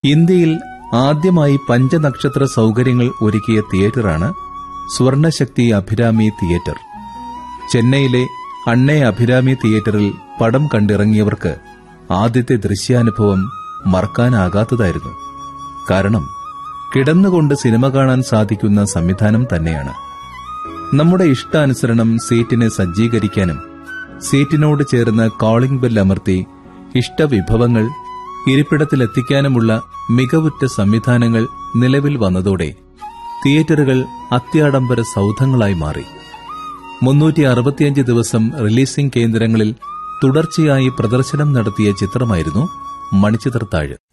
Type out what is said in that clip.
ഇന്ത്യയിൽ ആദ്യമായി പഞ്ചനക്ഷത്ര സൗകര്യങ്ങൾ ഒരുക്കിയ തിയേറ്ററാണ് സ്വർണശക്തി അഭിരാമി തിയേറ്റർ ചെന്നൈയിലെ അണ്ണേ അഭിരാമി തിയേറ്ററിൽ പടം കണ്ടിറങ്ങിയവർക്ക് ആദ്യത്തെ ദൃശ്യാനുഭവം മറക്കാനാകാത്തതായിരുന്നു കാരണം കിടന്നുകൊണ്ട് സിനിമ കാണാൻ സാധിക്കുന്ന സംവിധാനം തന്നെയാണ് നമ്മുടെ ഇഷ്ടാനുസരണം സീറ്റിനെ സജ്ജീകരിക്കാനും സീറ്റിനോട് ചേർന്ന് കോളിംഗ് ബെൽ അമർത്തി ഇഷ്ടവിഭവങ്ങൾ ഇരിപ്പിടത്തിലെത്തിക്കാനുമുള്ള മികവുറ്റ സംവിധാനങ്ങൾ നിലവിൽ വന്നതോടെ തിയേറ്ററുകൾ അത്യാഡംബര സൗധങ്ങളായി മാറി മുന്നൂറ്റി അറുപത്തിയഞ്ച് ദിവസം റിലീസിംഗ് കേന്ദ്രങ്ങളിൽ തുടർച്ചയായി പ്രദർശനം നടത്തിയ ചിത്രമായിരുന്നു മണിച്ചിത്രത്താഴ്